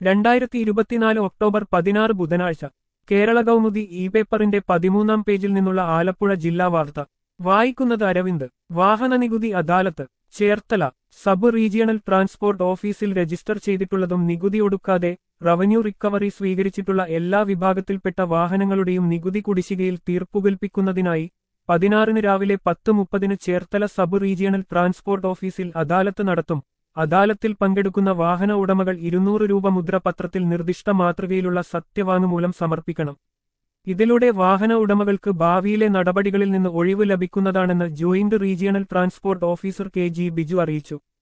രണ്ടായിരത്തി ഇരുപത്തിനാല് ഒക്ടോബർ പതിനാറ് ബുധനാഴ്ച കേരള കൗമുദി ഇ പേപ്പറിന്റെ പതിമൂന്നാം പേജിൽ നിന്നുള്ള ആലപ്പുഴ ജില്ലാ വാർത്ത വായിക്കുന്നത് അരവിന്ദ് വാഹന നികുതി adalat Cherthala sub regional transport ഓഫീസിൽ രജിസ്റ്റർ ചെയ്തിട്ടുള്ളതും നികുതി ഒടുക്കാതെ റവന്യൂ റിക്കവറി സ്വീകരിച്ചിട്ടുള്ള എല്ലാ വിഭാഗത്തിൽപ്പെട്ട വാഹനങ്ങളുടെയും നികുതി കുടിശ്ശികയിൽ തീർപ്പുകൽപ്പിക്കുന്നതിനായി പതിനാറിന് രാവിലെ പത്ത് മുപ്പതിന് ചേർത്തല സബ് റീജിയണൽ ട്രാൻസ്പോർട്ട് ഓഫീസിൽ അദാലത്ത് നടത്തും അദാലത്തിൽ പങ്കെടുക്കുന്ന വാഹന ഉടമകൾ ഇരുന്നൂറ് രൂപ മുദ്രപത്രത്തിൽ നിർദ്ദിഷ്ട മാതൃകയിലുള്ള സത്യവാങ്മൂലം സമർപ്പിക്കണം ഇതിലൂടെ വാഹന ഉടമകൾക്ക് ഭാവിയിലെ നടപടികളിൽ നിന്ന് ഒഴിവ് ലഭിക്കുന്നതാണെന്ന് joint regional transport officer K G Biju അറിയിച്ചു